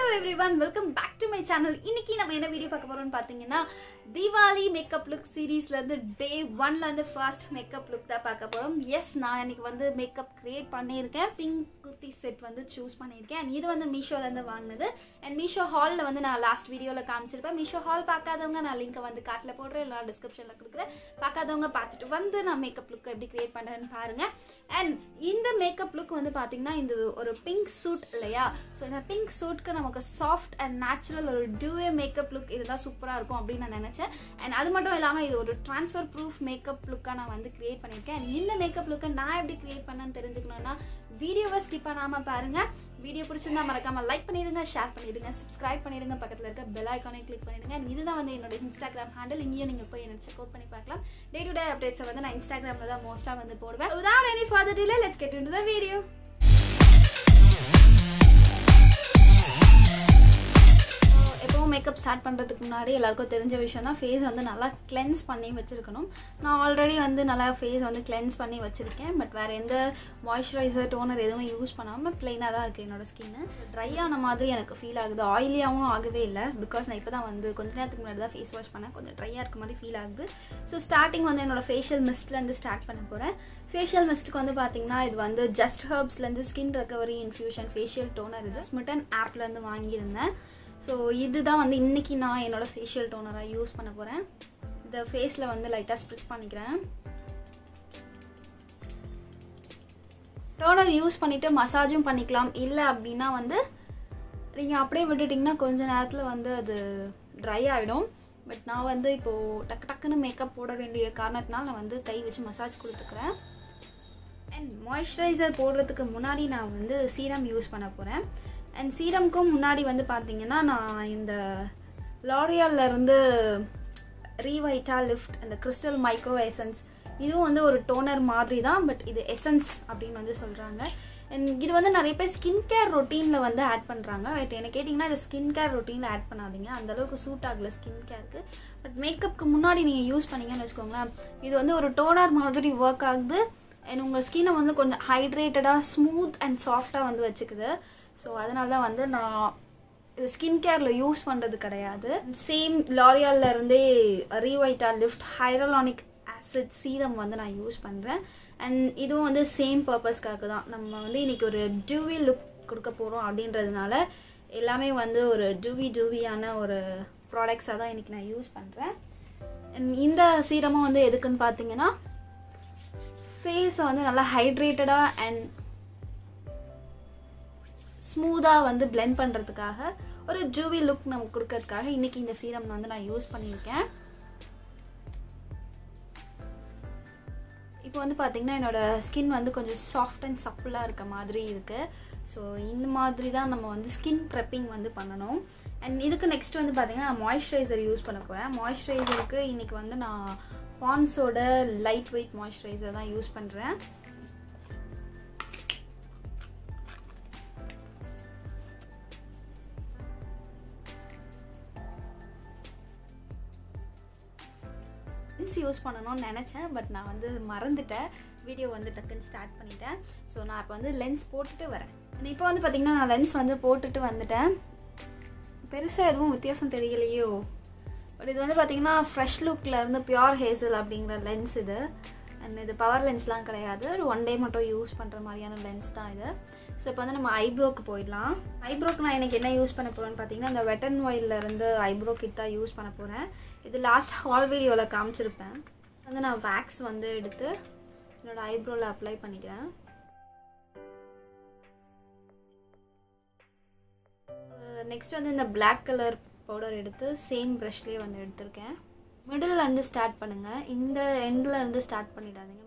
Every everyone welcome back to my channel இன்னைக்கு நம்ம என்ன வீடியோ பார்க்க போறோம்னு பார்த்தீங்கன்னா தீபாவளி மேக்கப் லுக் சீரீஸ்ல இருந்து டே ஒன்ல இருந்து ஃபர்ஸ்ட் மேக்கப் லுக் தான் பார்க்க போறோம் எஸ் நான் இன்னைக்கு வந்து மேக்கப் கிரியேட் பண்ணியிருக்கேன் பிங்க் குர்த்தி செட் வந்து சூஸ் பண்ணியிருக்கேன் and இது வந்து மீஷோல இருந்து வாங்கினது அண்ட் மீஷோ ஹாலில் வந்து நான் லாஸ்ட் வீடியோவில் காமிச்சிருப்பேன் மீஷோ ஹால் பார்க்காதவங்க நான் லிங்கை வந்து காட்டில் போடுறேன் இல்லை டிஸ்கிரிப்ஷனில் கொடுக்குறேன் பார்க்காதவங்க பார்த்துட்டு வந்து நான் மேக்கப் லுக் எப்படி கிரியேட் பண்ணுறேன்னு பாருங்க அண்ட் இந்த மேக்கப் லுக் வந்து பார்த்தீங்கன்னா இந்த ஒரு பிங்க் சூட் இல்லையா ஸோ இந்த பிங்க் சூட்க்கு நமக்கு சாஃப்ட் அண்ட் நேச்சுரல் ஒரு டியூவே மேக்கப் லுக் இதுதான் சூப்பராக இருக்கும் அப்படின்னு நான் நினச்சேன் அண்ட் அது மட்டும் இல்லாமல் இது ஒரு ட்ரான்ஸ்ஃபர் ப்ரூஃப் மேக்கப் லுக்காக நான் வந்து கிரியேட் பண்ணியிருக்கேன் And இந்த மேக்கப் லுக்கை நான் எப்படி கிரியேட் பண்ணேன்னு தெரிஞ்சுக்கணும்னா வீடியோவை ஸ்கிப் பண்ணாமல் பாருங்க வீடியோ பிடிச்சிருந்தா மறக்காம லைக் பண்ணிடுங்க ஷேர் பண்ணிடுங்க சப்ஸ்கிரைப் பண்ணிடுங்க பக்கத்தில் இருக்க பெல் ஐக்கானை கிளிக் பண்ணிடுங்க And இதுதான் வந்து என்னோட இன்ஸ்டாகிராம் ஹேண்டில் இங்கேயும் நீங்கள் போய் என்ன செக் அவுட் பண்ணி பார்க்கலாம் டே டு டே அப்டேட்ஸை வந்து நான் இன்ஸ்டாகிராமில் தான் மோஸ்ட்டாக வந்து போடுவேன் without any further delay let's get into the video எப்பவும் மேக்கப் ஸ்டார்ட் பண்ணுறதுக்கு முன்னாடி எல்லாருக்கும் தெரிஞ்ச விஷயம் தான் ஃபேஸ் வந்து நல்லா கிளென்ஸ் பண்ணி வச்சுருக்கணும் நான் ஆல்ரெடி வந்து நல்லா ஃபேஸ் வந்து கிளென்ஸ் பண்ணி வச்சுருக்கேன் பட் வேறு எந்த மாய்ஸ்சரைசர் டோனர் எதுவும் யூஸ் பண்ணாமல் ப்ளைனாக தான் இருக்குது என்னோட ஸ்கின்னு ட்ரை ஆன மாதிரி எனக்கு ஃபீல் ஆகுது ஆயிலியாகவும் ஆகவே இல்லை பிகாஸ் நான் இப்போ தான் வந்து கொஞ்ச நேரத்துக்கு முன்னாடி தான் ஃபேஸ் வாஷ் பண்ணேன் கொஞ்சம் ட்ரையாக இருக்க மாதிரி ஃபீல் ஆகுது ஸோ ஸ்டார்டிங் வந்து என்னோட ஃபேஷியல் மிஸ்ட்லேருந்து ஸ்டார்ட் பண்ண போகிறேன் ஃபேஷியல் மிஸ்ட்டுக்கு வந்து பார்த்தீங்கன்னா இது வந்து ஜஸ்ட் ஹர்ப்ஸ்லேருந்து skin recovery infusion facial toner இது ஸ்மிட்டன் ஆப்லேருந்து வாங்கியிருந்தேன் ஸோ இதுதான் வந்து இன்றைக்கி நான் என்னோடய ஃபேஷியல் டோனராக யூஸ் பண்ண போகிறேன் இந்த ஃபேஸில் வந்து லைட்டாக ஸ்ப்ரிச் பண்ணிக்கிறேன் டோனர் யூஸ் பண்ணிவிட்டு மசாஜும் பண்ணிக்கலாம் இல்லை அப்படின்னா வந்து நீங்கள் அப்படியே விட்டுட்டிங்கன்னா கொஞ்ச நேரத்தில் வந்து அது ட்ரை ஆகிடும் பட் நான் வந்து இப்போது டக்கு டக்குன்னு மேக்கப் போட வேண்டிய காரணத்தினால நான் வந்து கை வச்சு மசாஜ் கொடுத்துக்கிறேன் அண்ட் மாய்ஸ்சரைசர் போடுறதுக்கு முன்னாடி நான் வந்து சீரம் யூஸ் பண்ண போகிறேன் அண்ட் சீரம்க்கும் முன்னாடி வந்து பார்த்தீங்கன்னா நான் இந்த லாரியால்ல இருந்து ரீவைட்டா லிஃப்ட் அந்த கிறிஸ்டல் மைக்ரோ எசன்ஸ் இதுவும் வந்து ஒரு டோனர் மாதிரி தான் பட் இது எசன்ஸ் அப்படின்னு வந்து சொல்கிறாங்க அண்ட் இது வந்து நிறைய பேர் ஸ்கின் கேர் ரொட்டீனில் வந்து ஆட் பண்ணுறாங்க பட் என்ன கேட்டிங்கன்னா இது ஸ்கின் கேர் ரொட்டீனில் ஆட் பண்ணாதீங்க அந்த அளவுக்கு சூட் ஆகலை ஸ்கின் கேருக்கு பட் மேக்கப்புக்கு முன்னாடி நீங்கள் யூஸ் பண்ணீங்கன்னு வச்சுக்கோங்களேன் இது வந்து ஒரு டோனர் மாதிரி ஒர்க் ஆகுது அண்ட் உங்கள் ஸ்கின்னை வந்து கொஞ்சம் ஹைட்ரேட்டடாக ஸ்மூத் அண்ட் சாஃப்டாக வந்து வச்சுக்குது ஸோ அதனால தான் வந்து நான் இது ஸ்கின் கேரில் யூஸ் பண்ணுறது கிடையாது சேம் லாரியால்ல இருந்தே Revitalift hyaluronic acid serum வந்து நான் யூஸ் பண்ணுறேன் அண்ட் இதுவும் வந்து சேம் பர்பஸ்க்காக தான் நம்ம வந்து இன்னைக்கு ஒரு டியூவி லுக் கொடுக்க போகிறோம் அப்படின்றதுனால எல்லாமே வந்து ஒரு டியூவி டியூவியான ஒரு ப்ராடக்ட்ஸாக தான் இன்றைக்கி நான் யூஸ் பண்ணுறேன் இந்த சீரமும் வந்து எதுக்குன்னு பார்த்தீங்கன்னா ஃபேஸை வந்து நல்லா ஹைட்ரேட்டடாக அண்ட் ஸ்மூத்தாக வந்து பிளெண்ட் பண்ணுறதுக்காக ஒரு ஜூவி லுக் நமக்கு கொடுக்கறதுக்காக இன்றைக்கி இந்த சீரம் வந்து நான் யூஸ் பண்ணியிருக்கேன் இப்போ வந்து பார்த்திங்கன்னா என்னோடய ஸ்கின் வந்து கொஞ்சம் சாஃப்ட் அண்ட் சப்புலாக இருக்க மாதிரி இருக்குது ஸோ இந்த மாதிரி தான் நம்ம வந்து ஸ்கின் ப்ரெப்பிங் வந்து பண்ணணும் அண்ட் இதுக்கு நெக்ஸ்ட் வந்து பார்த்திங்கன்னா நான் மாய்ஸ்சரைசர் யூஸ் பண்ண போகிறேன் மாய்ஸ்சரைசருக்கு இன்றைக்கி வந்து நான் பான்ஸோட லைட் வெயிட் மாய்ஸ்சரைசர் தான் யூஸ் பண்ணுறேன் லென்ஸ் யூஸ் பண்ணணும்னு நினச்சேன் பட் நான் வந்து மறந்துட்டேன் வீடியோ வந்து டக்குன்னு ஸ்டார்ட் பண்ணிட்டேன் ஸோ நான் இப்போ வந்து லென்ஸ் போட்டுட்டு வரேன் இப்போ வந்து பார்த்திங்கன்னா நான் லென்ஸ் வந்து போட்டுட்டு வந்துட்டேன் பெருசாக எதுவும் வித்தியாசம் தெரியலையோ பட் இது வந்து பார்த்திங்கன்னா ஃப்ரெஷ் லுக்கில் இருந்து பியோர் ஹேசல் அப்படிங்கிற லென்ஸ் இது அண்ட் இது பவர் லென்ஸ்லாம் கிடையாது ஒரு ஒன் டே மட்டும் யூஸ் பண்ணுற மாதிரியான லென்ஸ் தான் இது ஸோ இப்போ வந்து நம்ம ஐப்ரோக்கு போயிடலாம் ஐப்ரோக்கு நான் எனக்கு என்ன யூஸ் பண்ண போகிறேன்னு பார்த்தீங்கன்னா இந்த வெட்டன் இருந்து ஐப்ரோ கிட் தான் யூஸ் பண்ண போகிறேன் இது லாஸ்ட் ஹால் வீடியோவில் காமிச்சிருப்பேன் வந்து நான் வேக்ஸ் வந்து எடுத்து என்னோடய ஐப்ரோவில் அப்ளை பண்ணிக்கிறேன் நெக்ஸ்ட் வந்து இந்த பிளாக் கலர் பவுடர் எடுத்து சேம் ப்ரஷ்லேயே வந்து எடுத்திருக்கேன் மிடில் இருந்து ஸ்டார்ட் பண்ணுங்கள் இந்த எண்டில் இருந்து ஸ்டார்ட் பண்ணிடாதீங்க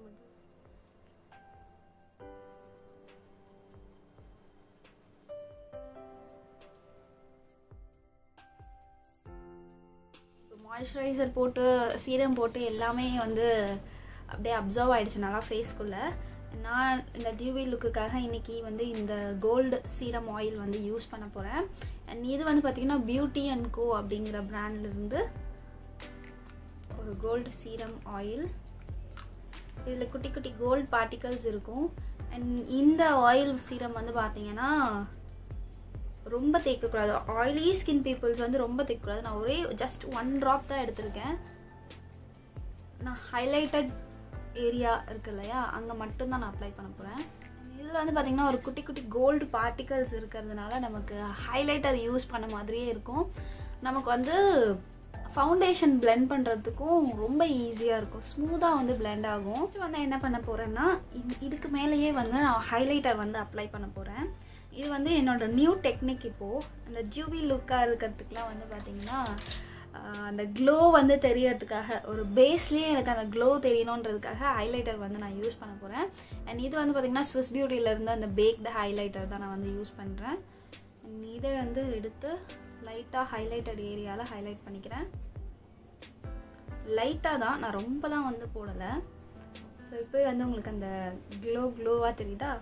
மாய்ஸ்சரைசர் போட்டு சீரம் போட்டு எல்லாமே வந்து அப்படியே அப்சர்வ் ஆகிடுச்சு நல்லா ஃபேஸ்க்குள்ளே நான் இந்த டியூவி லுக்குக்காக இன்றைக்கி வந்து இந்த கோல்டு சீரம் ஆயில் வந்து யூஸ் பண்ண போகிறேன் அண்ட் இது வந்து பார்த்திங்கன்னா பியூட்டி அண்ட் கோ அப்படிங்கிற ப்ராண்ட்லேருந்து ஒரு கோல்டு சீரம் ஆயில் இதில் குட்டி குட்டி கோல்டு பார்ட்டிகல்ஸ் இருக்கும் அண்ட் இந்த ஆயில் சீரம் வந்து பார்த்தீங்கன்னா ரொம்ப தேய்க்கக்கூடாது ஆயிலி ஸ்கின் பீப்புள்ஸ் வந்து ரொம்ப தேய்க்கக்கூடாது நான் ஒரே ஜஸ்ட் ஒன் ட்ராப் தான் எடுத்திருக்கேன் நான் ஹைலைட்டட் ஏரியா இருக்கு இல்லையா அங்கே மட்டும்தான் நான் அப்ளை பண்ண போகிறேன் இதில் வந்து பார்த்திங்கன்னா ஒரு குட்டி குட்டி கோல்டு பார்ட்டிகல்ஸ் இருக்கிறதுனால நமக்கு ஹைலைட்டர் யூஸ் பண்ண மாதிரியே இருக்கும் நமக்கு வந்து ஃபவுண்டேஷன் பிளெண்ட் பண்ணுறதுக்கும் ரொம்ப ஈஸியாக இருக்கும் ஸ்மூத்தாக வந்து பிளெண்ட் ஆகும் Next வந்து என்ன பண்ண போகிறேன்னா இதுக்கு மேலேயே வந்து நான் ஹைலைட்டர் வந்து அப்ளை பண்ண போகிறேன் இது வந்து என்னோட நியூ டெக்னிக் இப்போது அந்த ஜூவி லுக்காக இருக்கிறதுக்குலாம் வந்து பார்த்திங்கன்னா ஆஹ், அந்த க்ளோ வந்து தெரியறதுக்காக ஒரு பேஸ்லேயே எனக்கு அந்த க்ளோ தெரியணுன்றதுக்காக ஹைலைட்டர் வந்து நான் யூஸ் பண்ண போகிறேன் அண்ட் இது வந்து பார்த்திங்கன்னா ஸ்விஸ் பியூட்டியிலேருந்து அந்த பேக்டு ஹைலைட்டர் தான் நான் வந்து யூஸ் பண்ணுறேன் இதை வந்து எடுத்து லைட்டாக ஹைலைட்டட் ஏரியாவில் ஹைலைட் பண்ணிக்கிறேன் லைட்டாக தான் நான் ரொம்பலாம் வந்து போடலை ஸோ இப்போ வந்து உங்களுக்கு அந்த க்ளோ க்ளோவாக தெரியுதா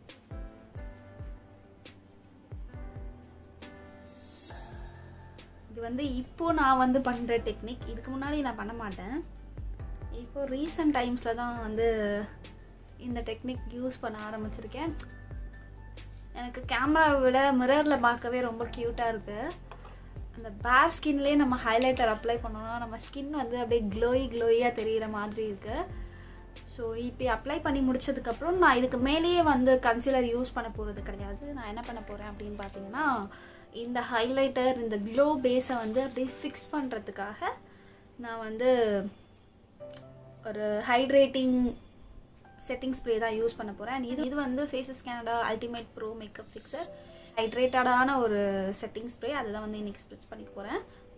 இது வந்து இப்போ நான் வந்து பண்ணுற டெக்னிக் இதுக்கு முன்னாடி நான் பண்ண மாட்டேன் இப்போ ரீசெண்ட் டைம்ஸில் தான் வந்து இந்த டெக்னிக் யூஸ் பண்ண ஆரம்பிச்சிருக்கேன் எனக்கு கேமராவை விட மிரரில் பார்க்கவே ரொம்ப க்யூட்டாக இருக்குது அந்த பேர் ஸ்கின்லேயே நம்ம ஹைலைட்டர் அப்ளை பண்ணோம்னா நம்ம ஸ்கின் வந்து அப்படியே க்ளோயி க்ளோயியாக தெரிகிற மாதிரி இருக்குது ஸோ இப்படி அப்ளை பண்ணி முடிச்சதுக்கப்புறம் நான் இதுக்கு மேலேயே வந்து கன்சீலர் யூஸ் பண்ண போகிறது கிடையாது நான் என்ன பண்ண போகிறேன் அப்படின்னு பார்த்தீங்கன்னா இந்த ஹைலைட்டர் இந்த க்ளோ பேஸை வந்து அப்படியே ஃபிக்ஸ் பண்ணுறதுக்காக நான் வந்து ஒரு ஹைட்ரேட்டிங் செட்டிங் ஸ்ப்ரே தான் யூஸ் பண்ண போகிறேன் இது இது வந்து Faces Canada ultimate pro makeup fixer ஹைட்ரேட்டடான ஒரு செட்டிங் ஸ்ப்ரே அதுதான் வந்து இன்னைக்கு ஸ்ப்ரிட்ச் பண்ணிக்க போகிறேன்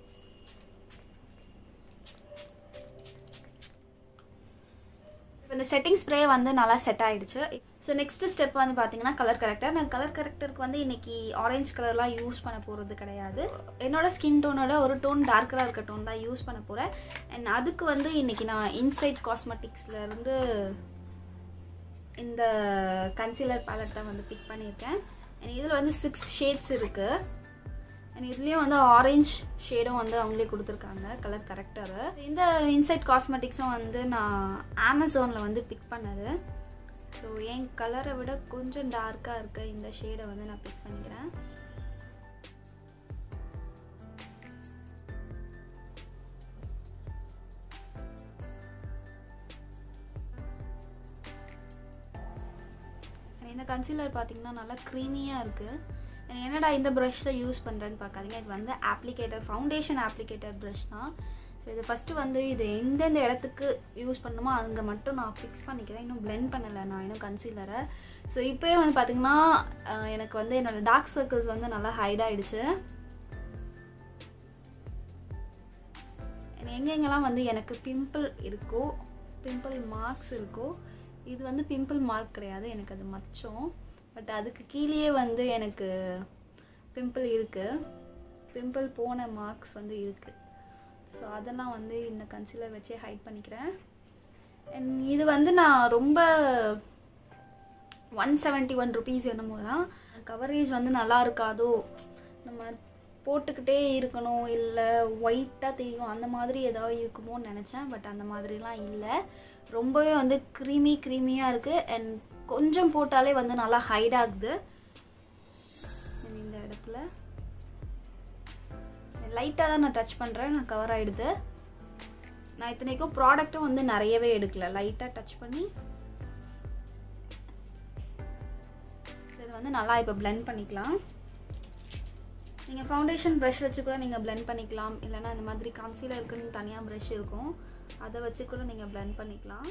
இப்போ இந்த செட்டிங் ஸ்ப்ரே வந்து நல்லா செட் ஆயிடுச்சு ஸோ நெக்ஸ்ட் ஸ்டெப் வந்து பார்த்தீங்கன்னா கலர் கரெக்டர் நான் கலர் கரெக்டருக்கு வந்து இன்னைக்கு ஆரஞ்சு கலர்லாம் யூஸ் பண்ண போகிறது கிடையாது என்னோட ஸ்கின் டோனோட ஒரு டோன் டார்க்கராக இருக்க டோன் தான் யூஸ் பண்ண போகிறேன் அண்ட் அதுக்கு வந்து இன்னைக்கு நான் இன்சைட் காஸ்மெட்டிக்ஸ்ல இருந்து இந்த கன்சீலர் பேலட் தான் வந்து பிக் பண்ணியிருக்கேன் அண்ட் இதில் வந்து சிக்ஸ் ஷேட்ஸ் இருக்குது அண்ட் இதுலேயும் வந்து ஆரஞ்ச் ஷேடும் வந்து அவங்களே கொடுத்துருக்காங்க கலர் கரெக்டரு இந்த இன்சைட் காஸ்மெட்டிக்ஸும் வந்து நான் அமேசானில் வந்து பிக் பண்ணது ஸோ என் கலரை விட கொஞ்சம் டார்க்காக இருக்க இந்த ஷேடை வந்து நான் பிக் பண்ணிக்கிறேன் And இந்த கன்சீலர் பார்த்தீங்கன்னா நல்லா க்ரீமியாக இருக்குது என்னடா இந்த ப்ரஷ் தான் யூஸ் பண்ணுறேன்னு பார்க்காதீங்க இது வந்து ஆப்ளிகேட்டர் ஃபவுண்டேஷன் ஆப்ளிகேட்டர் ப்ரஷ் தான் ஸோ இது ஃபஸ்ட்டு வந்து இது எந்தெந்த இடத்துக்கு யூஸ் பண்ணணுமோ அங்கே மட்டும் நான் ஃபிக்ஸ் பண்ணிக்கிறேன் இன்னும் blend பண்ணலை நான் இன்னும் கன்சீலரை ஸோ இப்போயே வந்து பார்த்திங்கன்னா அஹ், எனக்கு வந்து என்னோடய டார்க் சர்க்கிள்ஸ் வந்து நல்லா ஹைட் ஆயிடுச்சு எங்கெங்கெல்லாம் வந்து எனக்கு பிம்பிள் இருக்கோ பிம்பிள் மார்க்ஸ் இருக்கோ இது வந்து பிம்பிள் மார்க் கிடையாது எனக்கு அது மச்சம் பட் அதுக்கு கீழேயே வந்து எனக்கு பிம்பிள் இருக்குது பிம்பிள் போன மார்க்ஸ் வந்து இருக்குது ஸோ அதெல்லாம் வந்து இந்த கன்சீலர் வச்சே ஹைட் பண்ணிக்கிறேன் And இது வந்து நான் ரொம்ப ஒன் செவன்ட்டி ஒன் ருபீஸ் என்னமோ தான் கவரேஜ் வந்து நல்லா இருக்காதோ நம்ம போட்டுக்கிட்டே இருக்கணும் இல்லை ஒயிட்டாக தெரியும் அந்த மாதிரி ஏதாவது இருக்குமோன்னு நினச்சேன் பட் அந்த மாதிரிலாம் இல்லை ரொம்பவே வந்து க்ரீமி க்ரீமியாக இருக்குது அண்ட் கொஞ்சம் போட்டாலே வந்து நல்லா ஹைட் ஆகுது And இந்த இடத்துல லைட்டாக தான் நான் டச் பண்ணுறேன் நான் கவர் ஆகிடுது நான் இத்தனைக்கும் ப்ராடக்ட்டும் வந்து நிறையவே எடுக்கல லைட்டாக டச் பண்ணி So, இது வந்து நல்லா இப்போ blend பண்ணிக்கலாம் நீங்கள் ஃபவுண்டேஷன் ப்ரஷ் வச்சு கூட நீங்கள் blend பண்ணிக்கலாம் இல்லைன்னா இந்த மாதிரி கன்சீலருக்குன்னு தனியாக ப்ரஷ் இருக்கும் அதை வச்சு கூட நீங்கள் blend பண்ணிக்கலாம்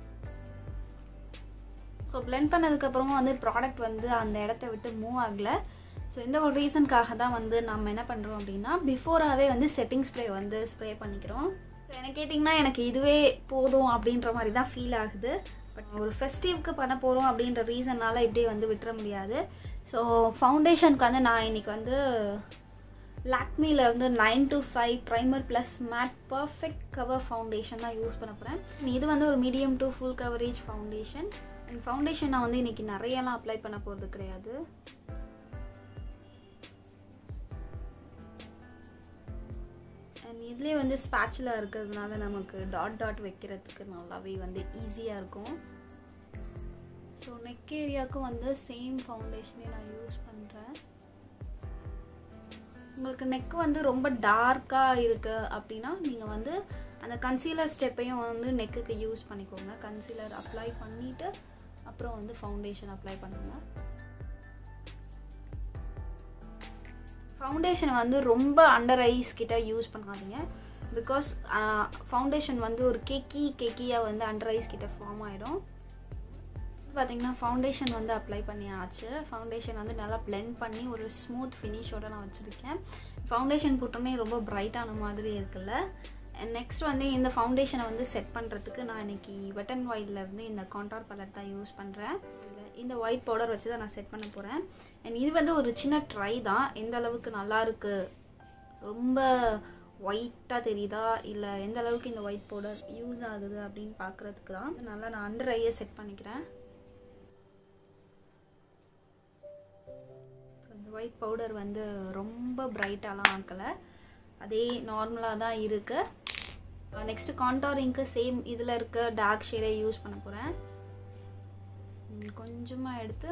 ஸோ blend பண்ணதுக்கப்புறமா வந்து ப்ராடக்ட் வந்து அந்த இடத்த விட்டு மூவ் ஆகலை ஸோ இந்த ஒரு ரீசனுக்காக தான் வந்து நம்ம என்ன பண்ணுறோம் அப்படின்னா பிஃபோராகவே வந்து செட்டிங் ஸ்ப்ரே வந்து ஸ்ப்ரே பண்ணிக்கிறோம் ஸோ என்ன கேட்டிங்கன்னா எனக்கு இதுவே போதும் அப்படின்ற மாதிரி தான் ஃபீல் ஆகுது பட் ஒரு ஃபெஸ்டிவ்க்கு பண்ண போகிறோம் அப்படின்ற ரீசன்னால இப்படியே வந்து விட்டுற முடியாது ஸோ ஃபவுண்டேஷனுக்கு வந்து நான் இன்னைக்கு வந்து லாக்மியில் இருந்து nine to five primer plus matte perfect cover foundation தான் யூஸ் பண்ண போகிறேன் இது வந்து ஒரு medium to full coverage foundation and foundation நான் வந்து இன்னைக்கு நிறையலாம் அப்ளை பண்ண போகிறது கிடையாது அண்ட் இதுலேயே வந்து ஸ்பேச்சுலா இருக்கிறதுனால நமக்கு டாட் டாட் வைக்கிறதுக்கு நல்லாவே வந்து ஈஸியாக இருக்கும் ஸோ நெக் ஏரியாவுக்கும் வந்து சேம் ஃபவுண்டேஷனே நான் யூஸ் பண்ணுறேன் உங்களுக்கு நெக் வந்து ரொம்ப டார்க்காக இருக்கு அப்படின்னா நீங்கள் வந்து அந்த கன்சீலர் ஸ்டெப்பையும் வந்து நெக்குக்கு யூஸ் பண்ணிக்கோங்க கன்சீலர் அப்ளை பண்ணிவிட்டு அப்புறம் வந்து ஃபவுண்டேஷன் அப்ளை பண்ணுங்க ஃபவுண்டேஷன் வந்து ரொம்ப அண்டர் ஐஸ் கிட்ட யூஸ் பண்ணாதீங்க பிகாஸ் ஃபவுண்டேஷன் வந்து ஒரு கேக்கி கேக்கியாக வந்து அண்டர் ஐஸ் கிட்ட ஃபார்ம் ஆகிடும் பார்த்தீங்கன்னா ஃபவுண்டேஷன் வந்து அப்ளை பண்ணியாச்சு ஃபவுண்டேஷன் வந்து நல்லா பிளெண்ட் பண்ணி ஒரு ஸ்மூத் ஃபினிஷோட நான் வச்சுருக்கேன் ஃபவுண்டேஷன் போட்டோன்னே ரொம்ப பிரைட்டான மாதிரி இருக்குல்ல நெக்ஸ்ட் வந்து இந்த ஃபவுண்டேஷனை வந்து செட் பண்ணுறதுக்கு நான் இன்னைக்கு வெட் அண்ட் ஒயிட்லேருந்து இந்த கான்டார் பலர் தான் யூஸ் பண்ணுறேன் இந்த ஒயிட் பவுடர் வச்சு தான் நான் செட் பண்ண போகிறேன் அண்ட் இது வந்து ஒரு சின்ன ட்ரை தான் எந்த அளவுக்கு நல்லா இருக்கு ரொம்ப ஒயிட்டாக தெரியுதா இல்லை எந்த அளவுக்கு இந்த ஒயிட் பவுடர் யூஸ் ஆகுது அப்படின்னு பார்க்குறதுக்கு தான் நல்லா நான் அண்டர் ஐயை செட் பண்ணிக்கிறேன் இந்த ஒயிட் பவுடர் வந்து ரொம்ப பிரைட்டாலாம் ஆக்கலை அதே நார்மலாக தான் இருக்குது நெக்ஸ்ட் கான்டாரிங்க்கு சேம் இதில் இருக்க டார்க் ஷேடே யூஸ் பண்ண போகிறேன் கொஞ்சமாக எடுத்து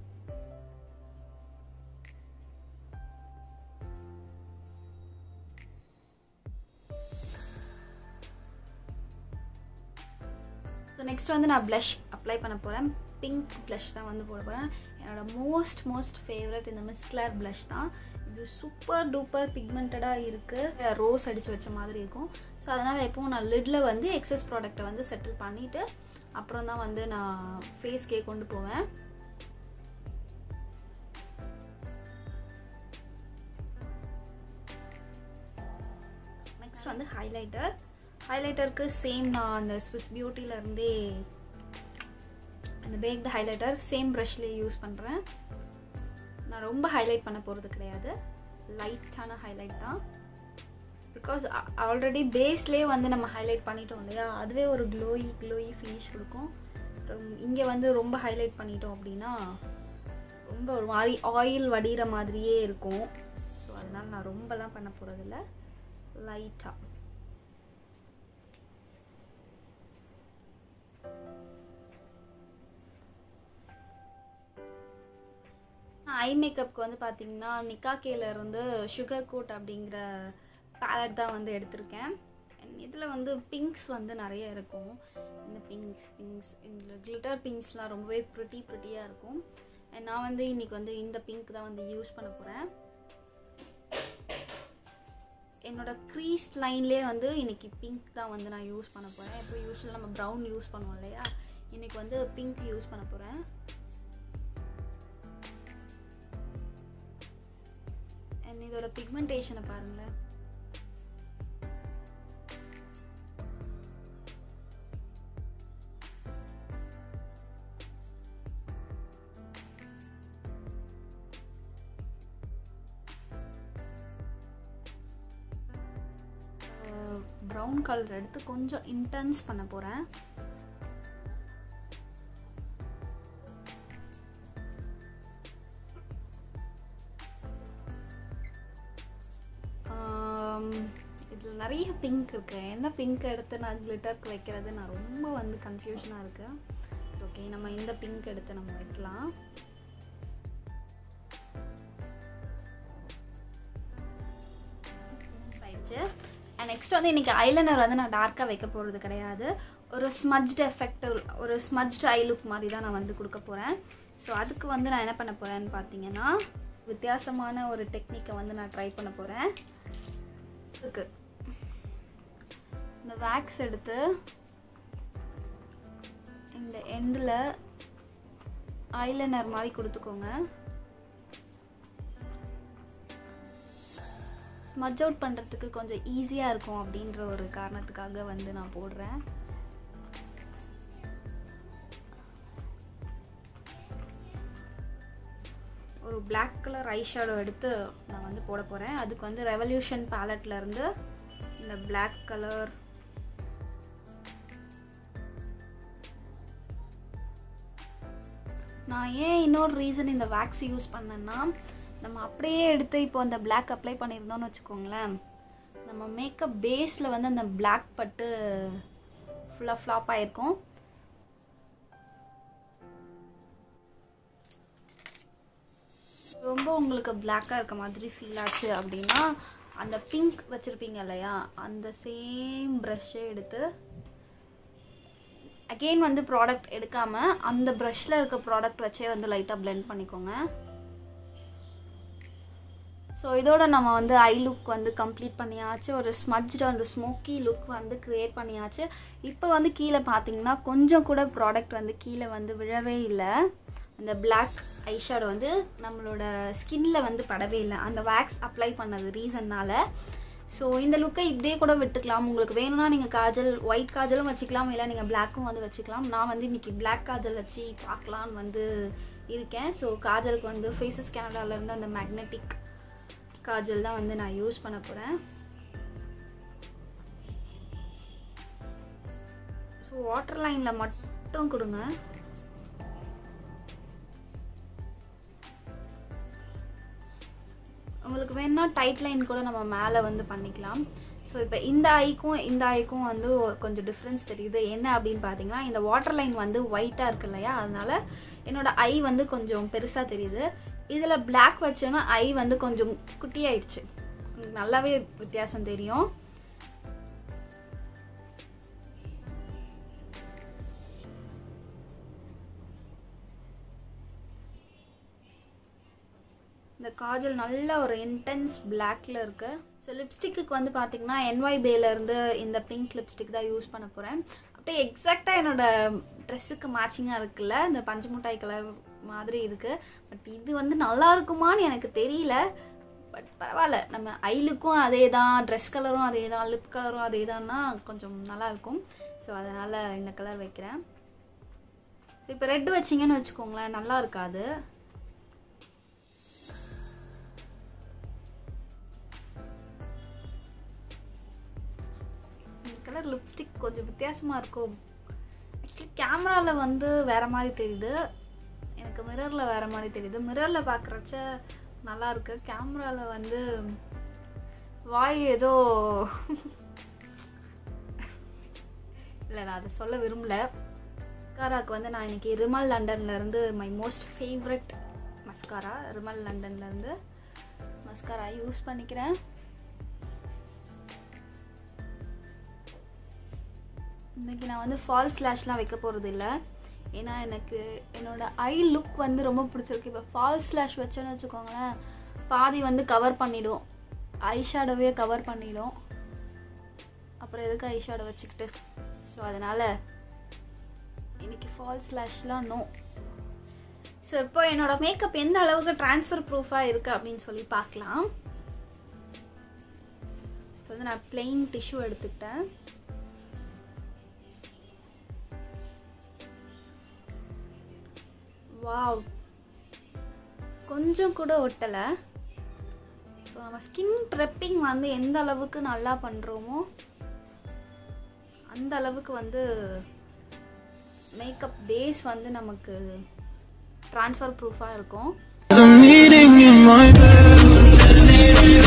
ஸோ நெக்ஸ்ட் வந்து நான் ப்ளஷ் அப்ளை பண்ண போகிறேன் பிங்க் ப்ளஷ் தான் வந்து போட போகிறேன் என்னோட மோஸ்ட் மோஸ்ட் ஃபேவரட் இந்த மிஸ்கிளார் ப்ளஷ் தான் இது சூப்பர் டூப்பர் பிக்மெண்டடாக இருக்குது ரோஸ் அடித்து வச்ச மாதிரி இருக்கும் ஸோ அதனால் எப்போவும் நான் லிட்டில் வந்து எக்ஸஸ் ப்ராடக்ட்டை வந்து செட்டில் பண்ணிவிட்டு அப்புறம் தான் வந்து நான் ஃபேஸ்க்கே கொண்டு போவேன் நெக்ஸ்ட் வந்து ஹைலைட்டர் ஹைலைட்டருக்கு சேம் நான் அந்த ஸ்விஸ் பியூட்டிலேருந்தே அந்த பேக்டு ஹைலைட்டர் சேம் ப்ரஷ்லேயே யூஸ் பண்ணுறேன் நான் ரொம்ப ஹைலைட் பண்ண போகிறது கிடையாது லைட்டான ஹைலைட் தான் பிகாஸ் ஆல்ரெடி பேஸ்லேயே வந்து நம்ம ஹைலைட் பண்ணிட்டோம் இல்லையா அதுவே ஒரு க்ளோயி க்ளோயி ஃபினிஷ் கொடுக்கும் இங்கே வந்து ரொம்ப ஹைலைட் பண்ணிட்டோம் அப்படின்னா ரொம்ப ஒரு மாதிரி ஆயில் வடிகிற மாதிரியே இருக்கும் ஸோ அதனால் நான் ரொம்பலாம் பண்ண போகிறதில்ல லைட்டாக ஐ மேக்கப்புக்கு வந்து பார்த்தீங்கன்னா நிக்காக்கேல இருந்து சுகர் கோட் அப்படிங்கிற பேலட் தான் வந்து எடுத்திருக்கேன் இதில் வந்து பிங்க்ஸ் வந்து நிறைய இருக்கும் இந்த பிங்க்ஸ் பிங்க்ஸ் இதில் கிளிட்டர் பிங்க்ஸ்லாம் ரொம்பவே ப்ரிட்டி ப்ரிட்டியாக இருக்கும் நான் வந்து இன்றைக்கி வந்து இந்த பிங்க் தான் வந்து யூஸ் பண்ண போகிறேன் என்னோட க்ரீஸ் லைன்லேயே வந்து இன்றைக்கி பிங்க் தான் வந்து நான் யூஸ் பண்ண போகிறேன் இப்போ யூஸ்வலாக நம்ம ப்ரௌன் யூஸ் பண்ணுவோம் இல்லையா இன்றைக்கி வந்து பிங்க் யூஸ் பண்ண போகிறேன் இதோட பிக்மெண்டேஷனை பாருங்களேன் ப்ரௌன் கலர் எடுத்து கொஞ்சம் இன்டென்ஸ் பண்ண போகிறேன் இதில் நிறைய பிங்க் இருக்கு எந்த பிங்க் எடுத்து நான் கிளிட்டருக்கு வைக்கிறது நான் ரொம்ப வந்து கன்ஃபியூஷனாக இருக்கு ஓகே நம்ம இந்த பிங்க் எடுத்து நம்ம வைக்கலாம் ஆயிடுச்சு அண்ட் நெக்ஸ்ட் வந்து இன்னைக்கு ஐலைனர் வந்து நான் டார்க்காக வைக்க போகிறது கிடையாது ஒரு ஸ்மஜ்ட் எஃபெக்ட் ஒரு ஸ்மஜ்ட் ஐ லுக் மாதிரி தான் நான் வந்து கொடுக்க போகிறேன் ஸோ அதுக்கு வந்து நான் என்ன பண்ண போகிறேன்னு பார்த்தீங்கன்னா வித்தியாசமான ஒரு டெக்னிக்கை வந்து நான் ட்ரை பண்ண போகிறேன் இருக்கு இந்த வேக்ஸ் எடுத்து இந்த எண்டில் ஐலைனர் மாதிரி கொடுத்துக்கோங்க ஸ்மஜ் அவுட் பண்ணுறதுக்கு கொஞ்சம் ஈஸியாக இருக்கும் அப்படின்ற ஒரு காரணத்துக்காக வந்து நான் போடுறேன் ஒரு பிளாக் கலர் ஐ ஷேடோ எடுத்து நான் வந்து போட போகிறேன் அதுக்கு வந்து ரெவல்யூஷன் பேலட்லேருந்து இந்த பிளாக் கலர் நான் ஏன் இன்னொரு ரீசன் இந்த வேக்ஸ் யூஸ் பண்ணேன்னா நம்ம அப்படியே எடுத்து இப்போ அந்த பிளாக் அப்ளை பண்ணியிருந்தோம்னு வச்சுக்கோங்களேன் நம்ம மேக்கப் பேஸில் வந்து அந்த பிளாக் பட்டு ஃபுல்லாக ஃப்ளாப் ஆகிருக்கும் ரொம்ப உங்களுக்கு பிளாக்காக இருக்க மாதிரி ஃபீல் ஆச்சு அப்படின்னா அந்த பிங்க் வச்சுருப்பீங்க இல்லையா அந்த சேம் ப்ரஷ்ஷை எடுத்து அகெயின் வந்து ப்ராடக்ட் எடுக்காமல் அந்த ப்ரஷ்ஷில் இருக்க ப்ராடக்ட் வச்சே வந்து லைட்டாக பிளெண்ட் பண்ணிக்கோங்க ஸோ இதோட நம்ம வந்து ஐ லுக் வந்து கம்ப்ளீட் பண்ணியாச்சு ஒரு ஸ்மஜ்டு அண்ட் ஸ்மோக்கி லுக் வந்து க்ரியேட் பண்ணியாச்சு இப்போ வந்து கீழே பார்த்தீங்கன்னா கொஞ்சம் கூட ப்ராடக்ட் வந்து கீழே வந்து விழவே இல்லை அந்த பிளாக் ஐஷேடோ வந்து நம்மளோட ஸ்கின்ல வந்து படவே இல்லை அந்த வேக்ஸ் அப்ளை பண்ணது ரீசன்னால் ஸோ இந்த லுக்கை இப்படியே கூட விட்டுக்கலாம் உங்களுக்கு வேணும்னா நீங்கள் காஜல் ஒயிட் காஜலும் வச்சுக்கலாம் இல்லை நீங்கள் பிளாக்கும் வந்து வச்சுக்கலாம் நான் வந்து இன்னைக்கு பிளாக் காஜல் வச்சு பார்க்கலான்னு வந்து இருக்கேன் ஸோ காஜலுக்கு வந்து ஃபேஸஸ் கேனடாலேருந்து அந்த மேக்னெட்டிக் காஜல் தான் வந்து நான் யூஸ் பண்ண போகிறேன் ஸோ வாட்டர் லைனில் மட்டும் கொடுங்க உங்களுக்கு வேணும்னா டைட் லைன் கூட நம்ம மேலே வந்து பண்ணிக்கலாம் ஸோ இப்போ இந்த ஐக்கும் இந்த ஐக்கும் வந்து கொஞ்சம் டிஃப்ரென்ஸ் தெரியுது என்ன அப்படின்னு பார்த்தீங்கன்னா இந்த வாட்டர் லைன் வந்து ஒயிட்டாக இருக்கு இல்லையா அதனால என்னோட ஐ வந்து கொஞ்சம் பெருசாக தெரியுது இதில் பிளாக் வச்சோன்னா ஐ வந்து கொஞ்சம் குட்டியாயிடுச்சு உங்களுக்கு நல்லாவே வித்தியாசம் தெரியும் இந்த காஜல் நல்ல ஒரு இன்டென்ஸ் பிளாக்ல இருக்கு ஸோ லிப்ஸ்டிக்கு வந்து பார்த்தீங்கன்னா என்ஒய் பேலேருந்து இந்த பிங்க் லிப்ஸ்டிக் தான் யூஸ் பண்ண போகிறேன் அப்படியே எக்ஸாக்டாக என்னோட ட்ரெஸ்ஸுக்கு மேட்சிங்காக இருக்குல்ல இந்த பஞ்சு மிட்டாய் கலர் மாதிரி இருக்குது பட் இது வந்து நல்லா இருக்குமான்னு எனக்கு தெரியல பட் பரவாயில்ல நம்ம ஐலுக்கும் அதே தான் ட்ரெஸ் கலரும் அதே தான் லிப் கலரும் அதே தான்னா கொஞ்சம் நல்லாயிருக்கும் ஸோ அதனால் இந்த கலர் வைக்கிறேன் ஸோ இப்போ ரெட் வச்சிங்கன்னு வச்சுக்கோங்களேன் நல்லா இருக்காது இந்த கலர் லிப்ஸ்டிக் கொஞ்சம் வித்தியாசமாக இருக்கும் ஆக்சுவலி கேமராவில் வந்து வேறு மாதிரி தெரியுது எனக்கு மிரரில் வேறு மாதிரி தெரியுது மிரரில் பார்க்குறச்ச நல்லா இருக்கு கேமராவில் வந்து வாய் ஏதோ இல்லை நான் அதை சொல்ல விரும்பல மஸ்காராக்கு வந்து நான் இன்னைக்கு ரிமல் லண்டன்லேருந்து my most favourite mascara Rimmel லண்டன்லேருந்து மஸ்காரா யூஸ் பண்ணிக்கிறேன் இன்னைக்கு நான் வந்து ஃபால்ஸ் லேஷ்லாம் வைக்க போகிறது இல்லை ஏன்னா எனக்கு என்னோட ஐ லுக் வந்து ரொம்ப பிடிச்சிருக்கு இப்போ ஃபால்ஸ் லேஷ் வச்சோன்னு வச்சுக்கோங்களேன் பாதி வந்து கவர் பண்ணிடும் ஐ ஷேடோவே கவர் பண்ணிடும் அப்புறம் எதுக்கு ஐ ஷேடோ வச்சுக்கிட்டு ஸோ அதனால் இன்னைக்கு ஃபால்ஸ் லேஷ்லாம் நோ ஸோ இப்போ என்னோட மேக்கப் எந்த அளவுக்கு ட்ரான்ஸ்ஃபர் ப்ரூஃபாக இருக்குது அப்படின்னு சொல்லி பார்க்கலாம் ஸோ வந்து நான் பிளெயின் டிஷ்யூ எடுத்துக்கிட்டேன் வாவ் கொஞ்சம் கூட ஒட்டலை ஸோ நம்ம ஸ்கின் ப்ரெப்பிங் வந்து எந்த அளவுக்கு நல்லா பண்ணுறோமோ அந்த அளவுக்கு வந்து மேக்கப் பேஸ் வந்து நமக்கு ட்ரான்ஸ்ஃபர் ப்ரூஃபாக இருக்கும் There's a meeting in my bed.